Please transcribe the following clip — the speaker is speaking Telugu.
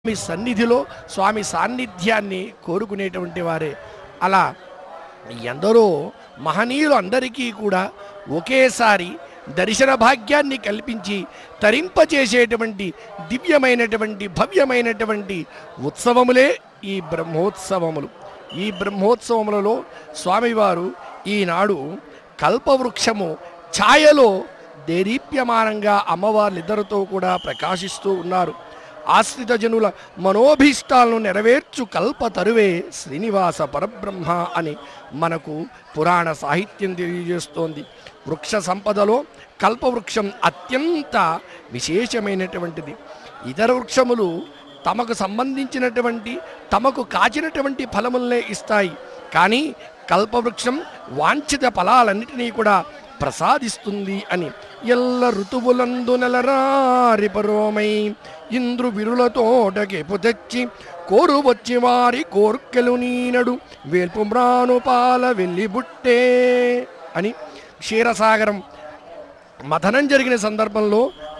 స్వామి సన్నిధిలో స్వామి సాన్నిధ్యాన్ని కోరుకునేటువంటి వారే అలా ఎందరో మహనీయులు అందరికీ కూడా ఒకేసారి దర్శన భాగ్యాన్ని కల్పించి తరింపచేసేటువంటి దివ్యమైనటువంటి భవ్యమైనటువంటి ఉత్సవములే ఈ బ్రహ్మోత్సవములు ఈ బ్రహ్మోత్సవములలో స్వామివారు ఈనాడు కల్పవృక్షము ఛాయలో దేదీప్యమానంగా అమ్మవార్లిద్దరితో కూడా ప్రకాశిస్తూ ఉన్నారు ఆశ్రిత జనుల మనోభీష్టాలను నెరవేర్చు కల్ప తరువే శ్రీనివాస పరబ్రహ్మ అని మనకు పురాణ సాహిత్యం తెలియజేస్తోంది వృక్ష సంపదలో కల్పవృక్షం అత్యంత విశేషమైనటువంటిది ఇతర వృక్షములు తమకు సంబంధించినటువంటి తమకు కాచినటువంటి ఫలములనే ఇస్తాయి కానీ కల్పవృక్షం వాంఛిత ఫలాలన్నిటినీ కూడా ప్రసాదిస్తుంది అని ఎల్ల ఋతువులందు నెలరారి పరోమై ఇంద్రు విరుల తోటకెపు తెచ్చి కోరు వచ్చి వారి కోర్కెలు నీనడు వేల్పు మ్రాను పాల వెళ్ళి బుట్టే అని క్షీరసాగరం మథనం జరిగిన సందర్భంలో